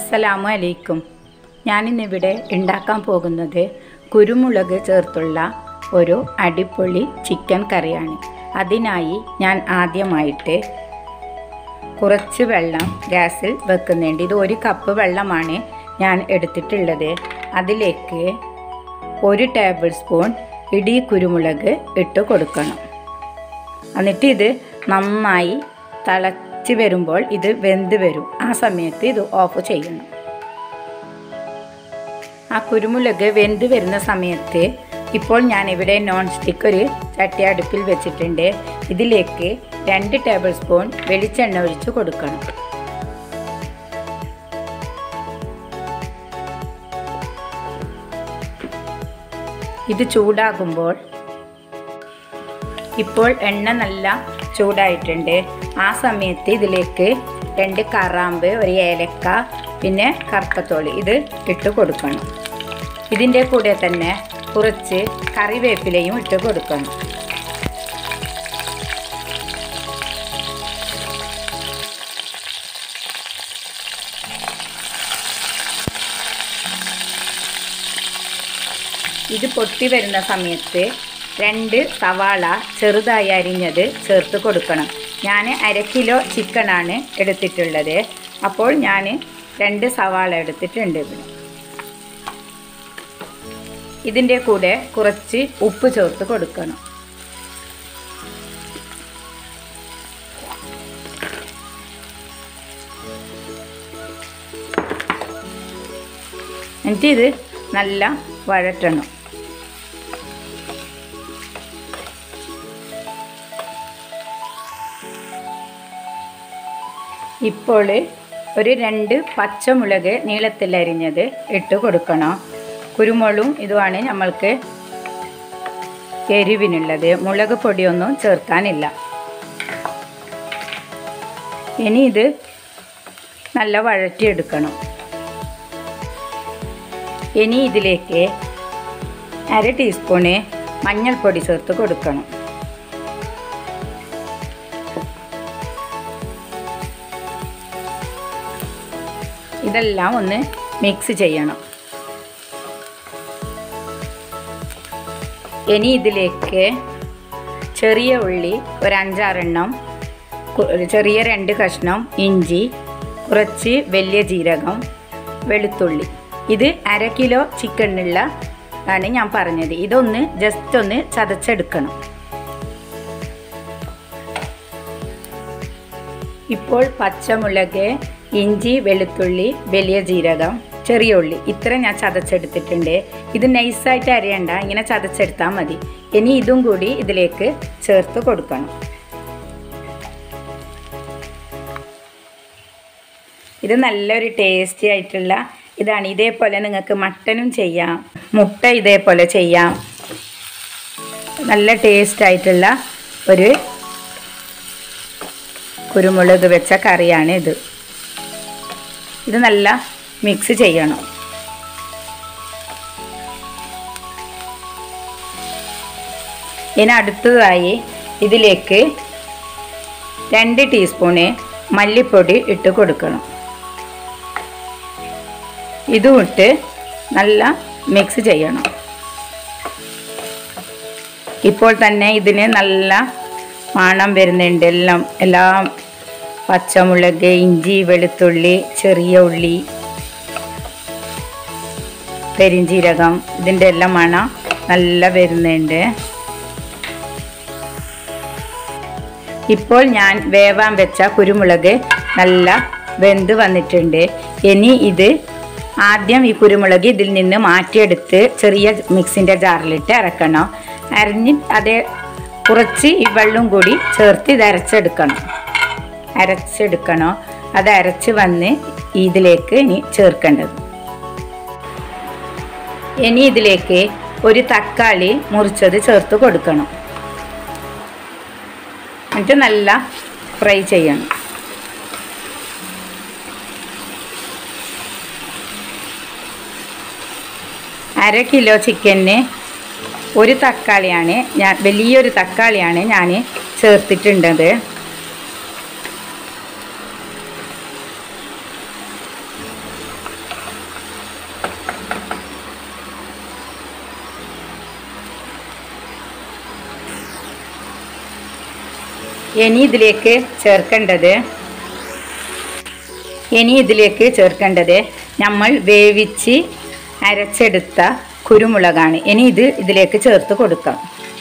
അസ്സലാമു അലൈക്കും ഞാനിന്നിവിടെ ഉണ്ടാക്കാൻ പോകുന്നത് കുരുമുളക് ചേർത്തുള്ള ഒരു അടിപൊളി ചിക്കൻ കറിയാണ് അതിനായി ഞാൻ ആദ്യമായിട്ട് കുറച്ച് വെള്ളം ഗ്യാസിൽ വെക്കുന്നുണ്ട് ഇത് ഒരു കപ്പ് വെള്ളമാണ് ഞാൻ എടുത്തിട്ടുള്ളത് അതിലേക്ക് ഒരു ടേബിൾ സ്പൂൺ ഇടി കുരുമുളക് ഇട്ട് കൊടുക്കണം എന്നിട്ട് ഇത് നന്നായി തിളച്ച് വരുമ്പോൾ ഇത് വെന്ത് വരും ആ സമയത്ത് ഇത് ഓഫ് ചെയ്യണം ആ കുരുമുളക് വെന്ത് വരുന്ന സമയത്ത് ഇപ്പോൾ ഞാൻ ഇവിടെ നോൺ സ്റ്റിക്ക് ഒരു ചട്ടി അടുപ്പിൽ വെച്ചിട്ടുണ്ട് ഇതിലേക്ക് രണ്ട് ടേബിൾ സ്പൂൺ വെളിച്ചെണ്ണ ഒഴിച്ച് കൊടുക്കണം ഇത് ചൂടാകുമ്പോൾ ഇപ്പോൾ എണ്ണ നല്ല ചൂടായിട്ടുണ്ട് ആ സമയത്ത് ഇതിലേക്ക് രണ്ട് കറാമ്പ് ഒരു ഏലക്ക പിന്നെ കറുപ്പത്തോളി ഇത് ഇട്ട് കൊടുക്കണം ഇതിൻ്റെ കൂടെ തന്നെ കുറച്ച് കറിവേപ്പിലയും ഇട്ട് കൊടുക്കണം ഇത് പൊട്ടി വരുന്ന സമയത്ത് രണ്ട് സവാള ചെറുതായി അരിഞ്ഞത് ചേർത്ത് കൊടുക്കണം ഞാൻ അര കിലോ ചിക്കനാണ് എടുത്തിട്ടുള്ളത് അപ്പോൾ ഞാൻ രണ്ട് സവാള എടുത്തിട്ടുണ്ട് ഇവിടെ ഇതിൻ്റെ കൂടെ കുറച്ച് ഉപ്പ് ചേർത്ത് കൊടുക്കണം എന്നിട്ട് ഇത് നല്ല വഴറ്റണം ഇപ്പോൾ ഒരു രണ്ട് പച്ചമുളക് നീളത്തിലരിഞ്ഞത് ഇട്ട് കൊടുക്കണം കുരുമുളകും ഇതുമാണ് നമ്മൾക്ക് എരിവിനുള്ളത് മുളക് പൊടിയൊന്നും ചേർക്കാനില്ല ഇനി ഇത് നല്ല വഴറ്റിയെടുക്കണം ഇനി ഇതിലേക്ക് അര ടീസ്പൂണ് മഞ്ഞൾപ്പൊടി ചേർത്ത് കൊടുക്കണം ഇതെല്ലാം ഒന്ന് മിക്സ് ചെയ്യണം ഇനി ഇതിലേക്ക് ചെറിയ ഉള്ളി ഒരു അഞ്ചാറെണ്ണം ചെറിയ രണ്ട് കഷ്ണം ഇഞ്ചി കുറച്ച് വലിയ ജീരകം വെളുത്തുള്ളി ഇത് അര കിലോ ചിക്കനുള്ള ആണ് ഞാൻ പറഞ്ഞത് ഇതൊന്ന് ജസ്റ്റ് ഒന്ന് ചതച്ചെടുക്കണം ഇപ്പോൾ പച്ചമുളക് ഇഞ്ചി വെളുത്തുള്ളി വലിയ ജീരകം ചെറിയ ഉള്ളി ഇത്ര ഞാൻ ചതച്ചെടുത്തിട്ടുണ്ട് ഇത് നൈസായിട്ട് അരിയണ്ട ഇങ്ങനെ ചതച്ചെടുത്താൽ മതി ഇനി ഇതും കൂടി ഇതിലേക്ക് ചേർത്ത് കൊടുക്കണം ഇത് നല്ലൊരു ടേസ്റ്റി ആയിട്ടുള്ള ഇതാണ് ഇതേപോലെ നിങ്ങൾക്ക് മട്ടനും ചെയ്യാം മുട്ട ഇതേപോലെ ചെയ്യാം നല്ല ടേസ്റ്റ് ആയിട്ടുള്ള ഒരു കുരുമുളക് വെച്ച കറിയാണ് ഇത് ഇത് നല്ല മിക്സ് ചെയ്യണം ഇനി അടുത്തതായി ഇതിലേക്ക് രണ്ട് ടീസ്പൂണ് മല്ലിപ്പൊടി ഇട്ട് കൊടുക്കണം ഇതും ഇട്ട് നല്ല മിക്സ് ചെയ്യണം ഇപ്പോൾ തന്നെ ഇതിന് നല്ല മണം വരുന്നുണ്ട് എല്ലാം എല്ലാം പച്ചമുളക് ഇഞ്ചി വെളുത്തുള്ളി ചെറിയ ഉള്ളി പെരിഞ്ചീരകം ഇതിൻ്റെ എല്ലാം മണം നല്ല വരുന്നുണ്ട് ഇപ്പോൾ ഞാൻ വേവാൻ വെച്ച കുരുമുളക് നല്ല വെന്ത് വന്നിട്ടുണ്ട് ഇനി ഇത് ആദ്യം ഈ കുരുമുളക് ഇതിൽ നിന്ന് മാറ്റിയെടുത്ത് ചെറിയ മിക്സിൻ്റെ ജാറിലിട്ട് അരക്കണം അരിഞ്ഞ് അതേ കുറച്ച് ഈ വെള്ളം കൂടി ചേർത്ത് ഇത് അരച്ചെടുക്കണം അരച്ചെടുക്കണോ അത് അരച്ച് വന്ന് ഇതിലേക്ക് ഇനി ചേർക്കേണ്ടത് ഇനി ഇതിലേക്ക് ഒരു തക്കാളി മുറിച്ചത് ചേർത്ത് കൊടുക്കണം എന്നിട്ട് നല്ല ഫ്രൈ ചെയ്യണം അര കിലോ ചിക്കന് ഒരു തക്കാളിയാണ് ഞാൻ വലിയൊരു തക്കാളിയാണ് ഞാൻ ചേർത്തിട്ടുണ്ടത് ഇനി ഇതിലേക്ക് ചേർക്കേണ്ടത് ഇനി ഇതിലേക്ക് ചേർക്കേണ്ടത് നമ്മൾ വേവിച്ച് അരച്ചെടുത്ത കുരുമുളകാണ് ഇനി ഇത് ഇതിലേക്ക് ചേർത്ത് കൊടുക്കാം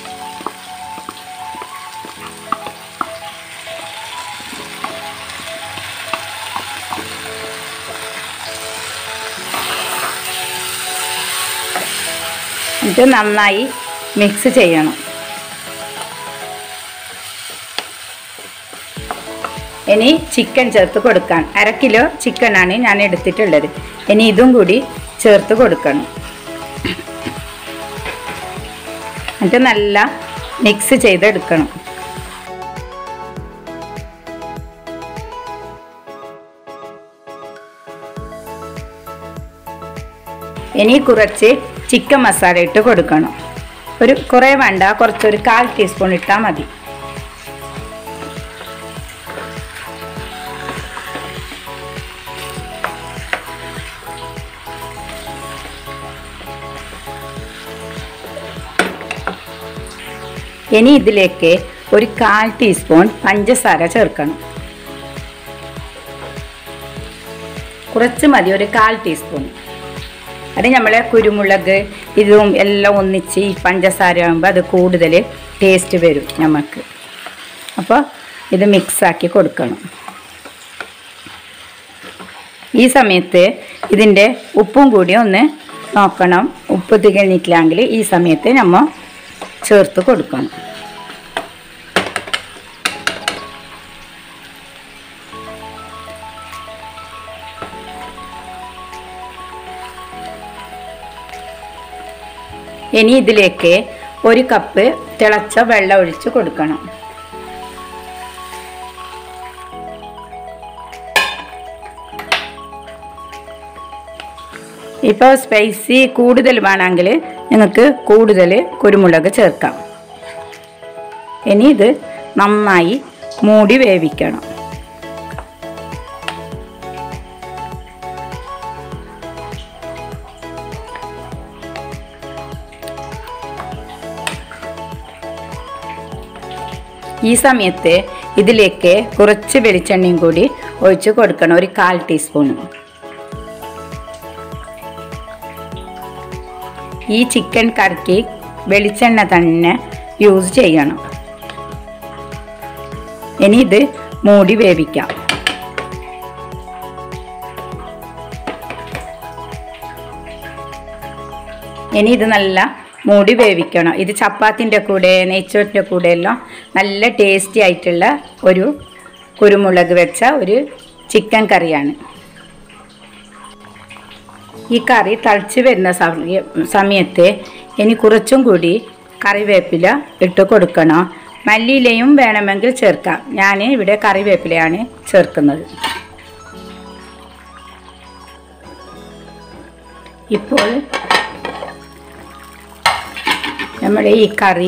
ഇത് നന്നായി മിക്സ് ചെയ്യണം ഇനി ചിക്കൻ ചേർത്ത് കൊടുക്കാൻ അര കിലോ ചിക്കനാണ് ഞാൻ എടുത്തിട്ടുള്ളത് ഇനി ഇതും കൂടി ചേർത്ത് കൊടുക്കണം എന്നിട്ട് നല്ല മിക്സ് ചെയ്തെടുക്കണം ഇനി കുറച്ച് ചിക്കൻ മസാല ഇട്ട് കൊടുക്കണം ഒരു കുറേ വേണ്ട കുറച്ചൊരു കാൽ ടീസ്പൂൺ ഇട്ടാൽ മതി ഇനി ഇതിലേക്ക് ഒരു കാൽ ടീസ്പൂൺ പഞ്ചസാര ചേർക്കണം കുറച്ച് മതി ഒരു കാൽ ടീസ്പൂൺ അത് നമ്മളെ കുരുമുളക് ഇതും എല്ലാം ഒന്നിച്ച് ഈ പഞ്ചസാര ആകുമ്പോൾ അത് കൂടുതൽ ടേസ്റ്റ് വരും നമുക്ക് അപ്പോൾ ഇത് മിക്സാക്കി കൊടുക്കണം ഈ സമയത്ത് ഇതിൻ്റെ ഉപ്പും കൂടി ഒന്ന് നോക്കണം ഉപ്പ് തികഞ്ഞിട്ടില്ലെങ്കിൽ ഈ സമയത്ത് നമ്മൾ ചേർത്ത് കൊടുക്കണം ഇനി ഇതിലേക്ക് ഒരു കപ്പ് തിളച്ച വെള്ളം ഒഴിച്ച് കൊടുക്കണം ഇപ്പോൾ സ്പൈസി കൂടുതൽ വേണമെങ്കിൽ നിങ്ങൾക്ക് കൂടുതൽ കുരുമുളക് ചേർക്കാം ഇനി ഇത് നന്നായി മൂടി വേവിക്കണം ഈ സമയത്ത് ഇതിലേക്ക് കുറച്ച് വെളിച്ചെണ്ണയും കൂടി ഒഴിച്ച് കൊടുക്കണം ഒരു കാൽ ടീസ്പൂൺ ഈ ചിക്കൻ കറിക്ക് വെളിച്ചെണ്ണ തന്നെ യൂസ് ചെയ്യണം ഇനി ഇത് മൂടി വേവിക്കാം ഇനി ഇത് നല്ല മൂടി വേവിക്കണം ഇത് ചപ്പാത്തിൻ്റെ കൂടെ നെയ്ച്ചോറിൻ്റെ കൂടെ എല്ലാം നല്ല ടേസ്റ്റി ആയിട്ടുള്ള ഒരു കുരുമുളക് വെച്ച ഒരു ചിക്കൻ കറിയാണ് ഈ കറി തളിച്ച് വരുന്ന സമയ- സമയത്ത് ഇനി കുറച്ചും കൂടി കറിവേപ്പില ഇട്ട് കൊടുക്കണം മല്ലിയിലയും വേണമെങ്കിൽ ചേർക്കാം ഞാൻ ഇവിടെ കറിവേപ്പിലയാണ് ചേർക്കുന്നത് ഇപ്പോൾ നമ്മുടെ ഈ കറി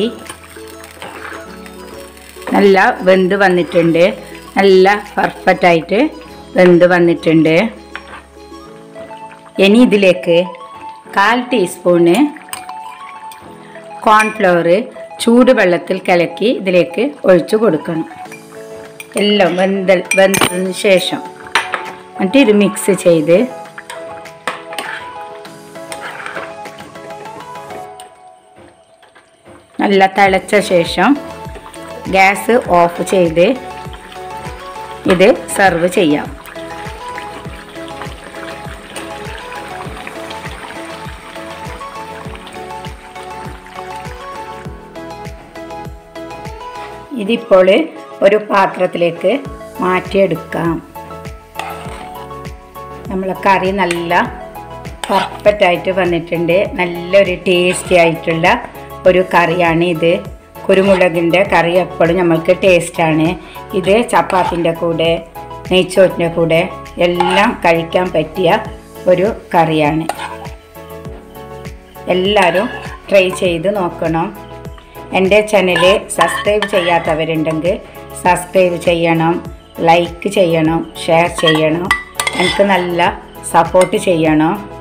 നല്ല വെന്ത് വന്നിട്ടുണ്ട് നല്ല പെർഫെക്റ്റ് ആയിട്ട് വെന്ത് വന്നിട്ടുണ്ട് ഇനി ഇതിലേക്ക് കാൽ ടീസ്പൂണ് കോൺഫ്ലവർ ചൂടുവെള്ളത്തിൽ കലക്കി ഇതിലേക്ക് ഒഴിച്ചു കൊടുക്കണം എല്ലാം വെന്ത വെന്തതിന് ശേഷം എന്നിട്ട് ഇത് മിക്സ് ചെയ്ത് നല്ല തിളച്ച ശേഷം ഗ്യാസ് ഓഫ് ചെയ്ത് ഇത് സെർവ് ചെയ്യാം ഇതിപ്പോൾ ഒരു പാത്രത്തിലേക്ക് മാറ്റിയെടുക്കാം നമ്മളെ കറി നല്ല പെർഫെക്റ്റ് ആയിട്ട് വന്നിട്ടുണ്ട് നല്ലൊരു ടേസ്റ്റി ആയിട്ടുള്ള ഒരു കറിയാണ് ഇത് കുരുമുളകിൻ്റെ കറി എപ്പോഴും നമ്മൾക്ക് ടേസ്റ്റാണ് ഇത് ചപ്പാത്തിൻ്റെ കൂടെ നെയ്ച്ചോറ്റിൻ്റെ കൂടെ എല്ലാം കഴിക്കാൻ പറ്റിയ ഒരു കറിയാണ് എല്ലാവരും ട്രൈ ചെയ്ത് നോക്കണം എൻ്റെ ചാനൽ സബ്സ്ക്രൈബ് ചെയ്യാത്തവരുണ്ടെങ്കിൽ സബ്സ്ക്രൈബ് ചെയ്യണം ലൈക്ക് ചെയ്യണം ഷെയർ ചെയ്യണം എനിക്ക് നല്ല സപ്പോർട്ട് ചെയ്യണം